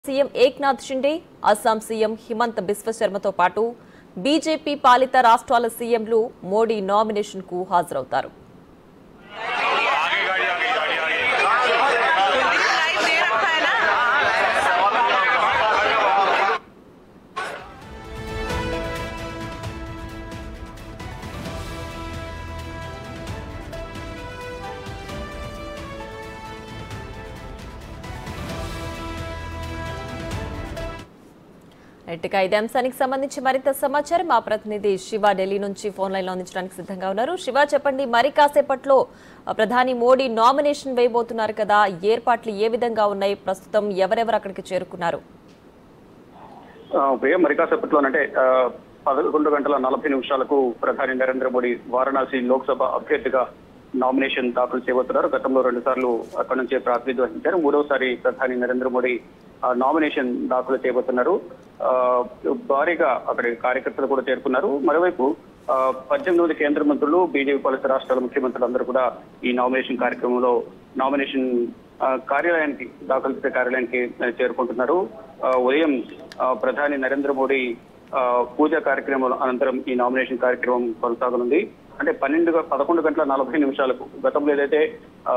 CM Eknath Shinde Assam CM Himanta Biswa శర్మతో పాటు BJP పాలిత రాష్ట్రాల సీఎంలు మోడీ నామినేషన్ కు హాజరవుతారు लाइव दे रखा है ना ఇటుగా ఇదే అంశానికి సంబంధించి మరింత సమాచారం మా ప్రతినిధి శివ ఢిల్లీ నుంచి ఫోన్ లైన్ లో అందించడానికి సిద్ధంగా ఉన్నారు శివ చెప్పండి మరి కాసేపట్లో ఆ, ప్రధాని మోడీ నామినేషన్ వేయబోతున్నారు కదా ఏర్పాట్లు ఏ విధంగా ఉన్నాయి ప్రస్తుతం ఎవరెవరు అక్కడికి చేరుకున్నారు ఆ, ప్రియ మరి కాసేపట్లోనంటే ఆ, పదకొండు గంటల నలభై నిమిషాలకు ప్రధాని నరేంద్ర మోడీ వారణాసి లోక్సభ అభ్యర్థిగా నామినేషన్ దాఖలు చేయబోతున్నారు గతంలో రెండు సార్లు అక్కడి నుంచే ప్రాతినిధ్యం వహించారు మూడవసారి ప్రధాని నరేంద్ర మోడీ ఆ, నామినేషన్ దాఖలు చేయబోతున్నారు ఆ, భారీగా అక్కడి కార్యకర్తలు కూడా చేరుకున్నారు మరోవైపు ఆ, పద్దెనిమిది మంది కేంద్ర మంత్రులు బీజేపీ పాలిత రాష్ట్రాల ముఖ్యమంత్రులు అందరూ కూడా ఈ నామినేషన్ కార్యక్రమంలో నామినేషన్ ఆ, కార్యాలయానికి దాఖలు చేసే కార్యాలయానికి ఆ, చేరుకుంటున్నారు ఆ, ఉదయం ఆ, ప్రధాని నరేంద్ర మోడీ ఆ, పూజా కార్యక్రమం అనంతరం ఈ నామినేషన్ కార్యక్రమం కొనసాగనుంది అంటే పన్నెండు గ- పదకొండు గంటల నలభై నిమిషాలకు గతంలో ఏదైతే ఆ,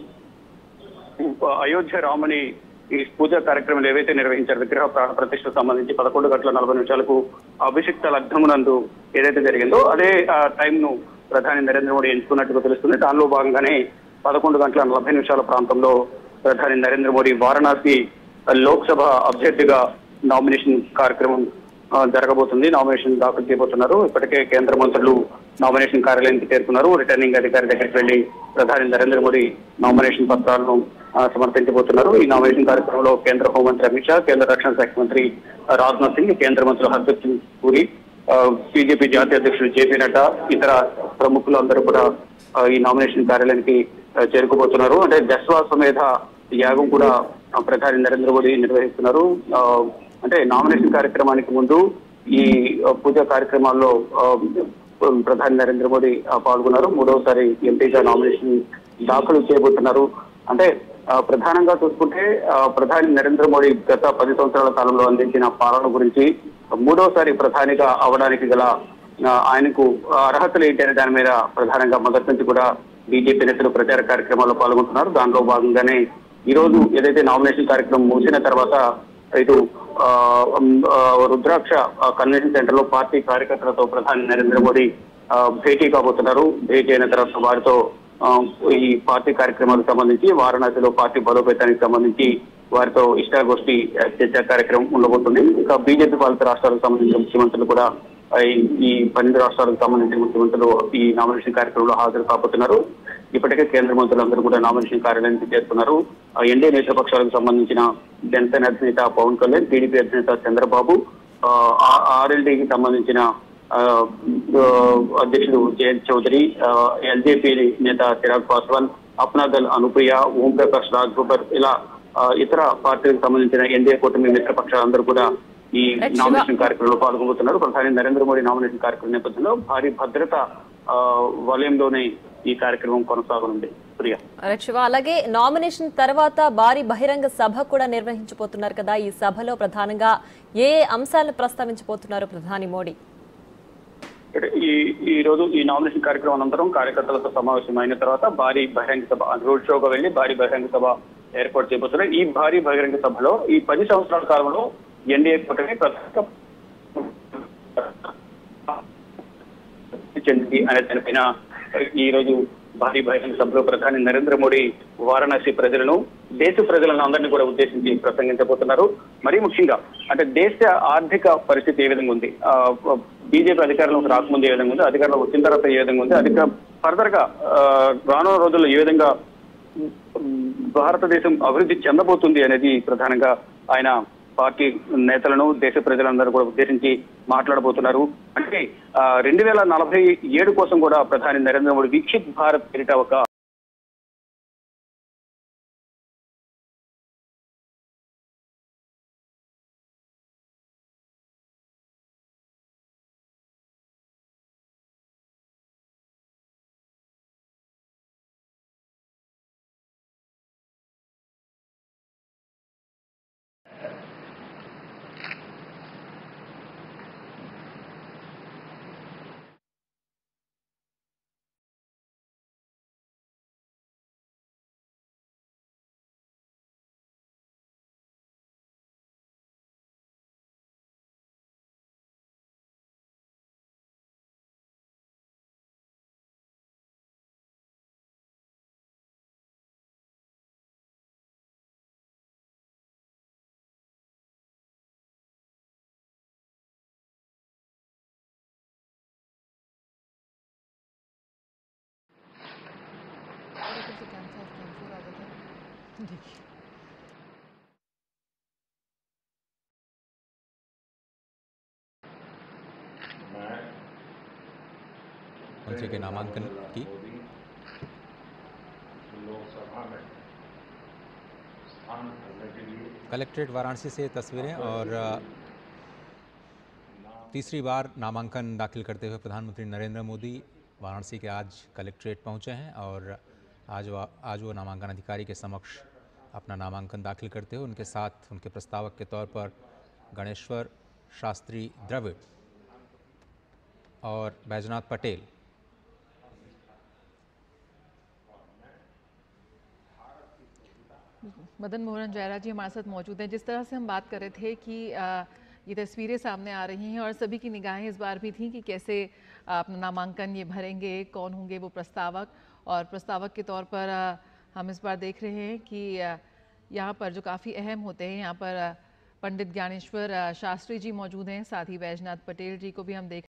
అయోధ్య రాముని ఈ పూజా కార్యక్రమాలు ఏవైతే నిర్వహించారు విగ్రహ ప్రాణ ప్రతిష్ఠ సంబంధించి పదకొండు గంటల నలభై నిమిషాలకు అభిషిక్త లగ్నమునందు ఏదైతే జరిగిందో అదే ఆ టైం ను ప్రధాని నరేంద్ర మోడీ ఎంచుకున్నట్టుగా తెలుస్తుంది దానిలో భాగంగానే పదకొండు గంటల నలభై నిమిషాల ప్రాంతంలో ప్రధాని నరేంద్ర మోడీ వారణాసి లోక్సభ అభ్యర్థిగా నామినేషన్ కార్యక్రమం ఆ, జరగబోతుంది నామినేషన్ దాఖలు చేయబోతున్నారు ఇప్పటికే కేంద్ర మంత్రులు నామినేషన్ కార్యాలయానికి చేరుకున్నారు రిటర్నింగ్ అధికారి దగ్గరికి వెళ్లి ప్రధాని నరేంద్ర మోడీ నామినేషన్ పత్రాలను ఆ, సమర్పించబోతున్నారు ఈ నామినేషన్ కార్యక్రమంలో కేంద్ర హోంమంత్రి అమిత్ షా కేంద్ర రక్షణ శాఖ మంత్రి ఆ, రాజ్నాథ్ సింగ్ కేంద్ర మంత్రులు హర్దీప్ సింగ్ పూరి బీజేపీ జాతీయ అధ్యక్షుడు జేపీ నడ్డా ఇతర ప్రముఖులు అందరూ కూడా ఆ, ఈ నామినేషన్ కార్యాలయానికి ఆ, చేరుకోబోతున్నారు అంటే దశ్వాసమేధ యాగం కూడా ఆ, ప్రధాని నరేంద్ర మోడీ నిర్వహిస్తున్నారు ఆ, అంటే నామినేషన్ కార్యక్రమానికి ముందు ఈ ఆ, పూజా కార్యక్రమాల్లో ఆ, ప్రధాని నరేంద్ర మోడీ ఆ, పాల్గొన్నారు మూడవసారి ఎంపీగా నామినేషన్ దాఖలు చేయబోతున్నారు అంటే ఆ, ప్రధానంగా చూసుకుంటే ఆ, ప్రధాని నరేంద్ర మోడీ గత పది సంవత్సరాల కాలంలో అందించిన పాలన గురించి మూడవసారి ప్రధానిగా అవడానికి గల ఆ, ఆయనకు అర్హతలు ఏంటి అనే దాని మీద ప్రధానంగా మొదటి నుంచి కూడా బీజేపీ నేతలు ప్రచార కార్యక్రమాల్లో పాల్గొంటున్నారు దానిలో భాగంగానే ఈ రోజు ఏదైతే నామినేషన్ కార్యక్రమం ముగిసిన తర్వాత ఇటు ఆ, ఉమ్, ఆ, రుద్రాక్ష ఆ, కన్వెన్షన్ సెంటర్ లో పార్టీ కార్యకర్తలతో ప్రధాని నరేంద్ర మోడీ ఆ, భేటీ కాబోతున్నారు భేటీ అయిన తర్వాత వారితో ఆ, ఈ పార్టీ కార్యక్రమాలకు సంబంధించి వారణాసిలో పార్టీ బలోపేతానికి సంబంధించి వారితో ఇష్టాగోష్ఠి ఆ, చర్చా కార్యక్రమం ఉండబోతుంది ఇంకా బీజేపీ పాలిత రాష్ట్రాలకు సంబంధించిన ముఖ్యమంత్రులు కూడా ఆ, ఈ- ఈ పన్నెండు రాష్ట్రాలకు సంబంధించిన ముఖ్యమంత్రులు ఈ నామినేషన్ కార్యక్రమంలో హాజరు కాబోతున్నారు ఇప్పటికే కేంద్ర మంత్రులందరూ కూడా నామినేషన్ కార్యాలయానికి చేరుకున్నారు ఆ, ఎన్డీఏ నేతృపక్షాలకు సంబంధించిన జనసేన అధినేత పవన్ కళ్యాణ్ టీడీపీ అధినేత చంద్రబాబు ఆర్ఎల్డీకి సంబంధించిన ఆ, ఆ, అధ్యక్షుడు జయంత్ చౌదరి ఎల్జేపీ నేత చిరాగ్ పాస్వాన్ అప్నాదల్ అనుప్రియ ఓంప్రకాష్ రాజ్ బబ్బర్ ఇలా ఆ, ఇతర పార్టీలకు సంబంధించిన ఎన్డీఏ కూటమి మిత్రపక్షాలందరూ కూడా ఈ Right, నామినేషన్ కార్యక్రమంలో పాల్గొబోతున్నారు ప్రధాని నరేంద్ర మోడీ నామినేషన్ కార్యక్రమం నేపథ్యంలో భారీ భద్రత ఆ, వలయంలోనే ఈ కార్యక్రమం కొనసాగనుంది ప్రియా రైట్ శివ అలాగే నామినేషన్ తర్వాత భారీ బహిరంగ సభ కూడా నిర్వహించబోతున్నారు కదా ఈ సభలో ప్రధానంగా ఏ ఏ అంశాలను ప్రస్తావించబోతున్నారు ప్రధాని మోడీ ఇక్కడ ఈ ఈ రోజు ఈ నామినేషన్ కార్యక్రమం అనంతరం కార్యకర్తలతో సమావేశం అయిన తర్వాత భారీ బహిరంగ సభ రోడ్ షోగా వెళ్లి భారీ బహిరంగ సభ ఏర్పాటు చేయబోతున్నారు ఈ భారీ బహిరంగ సభలో ఈ పది సంవత్సరాల కాలంలో ఎన్డీఏ కూటమి ప్రధాన చెందింది అనే దానిపైన ఈ రోజు భారీ బహిరంగ సభలో ప్రధాని నరేంద్ర మోడీ వారణాసి ప్రజలను దేశ ప్రజలను అందరినీ కూడా ఉద్దేశించి ప్రసంగించబోతున్నారు మరీ ముఖ్యంగా అంటే దేశ ఆర్థిక పరిస్థితి ఏ విధంగా ఉంది బీజేపీ అధికారంలోకి రాకముందు ఏ విధంగా ఉంది అధికారంలో వచ్చిన తర్వాత ఏ విధంగా ఉంది అధిక ఫర్దర్ గా ఆ, రానున్న రోజుల్లో ఏ విధంగా భారతదేశం అభివృద్ధి చెందబోతుంది అనేది ప్రధానంగా ఆయన పార్టీ నేతలను దేశ ప్రజలందరూ కూడా ఉద్దేశించి మాట్లాడబోతున్నారు అంటే రెండు వేల నలభై ఏడు కోసం కూడా ప్రధాని నరేంద్ర మోడీ విక్షిత్ భారత్ పేరిట ఒక मंत्री के नामांकन की लोकसभा में स्थान करने के लिए कलेक्ट्रेट वाराणसी से तस्वीरें और अ, तीसरी बार नामांकन दाखिल करते हुए प्रधानमंत्री नरेंद्र मोदी वाराणसी के आज कलेक्ट्रेट पहुंचे हैं और आज वो आज वो नामांकन अधिकारी के समक्ष अपना नामांकन दाखिल करते हुए उनके साथ उनके प्रस्तावक के तौर पर गणेश्वर शास्त्री द्रविड़ और बैजनाथ पटेल मदन मोहन जयरा जी हमारे साथ मौजूद हैं जिस तरह से हम बात कर रहे थे कि आ, ये तस्वीरें सामने आ रही हैं और सभी की निगाहें इस बार भी थी कि कैसे आ, अपना नामांकन ये भरेंगे कौन होंगे वो प्रस्तावक और प्रस्तावक के तौर पर आ, हम इस बार देख रहे हैं कि आ, यहाँ पर जो काफ़ी अहम होते हैं यहाँ पर आ, पंडित ज्ञानेश्वर आ, शास्त्री जी मौजूद हैं साथ ही वैजनाथ पटेल जी को भी हम देख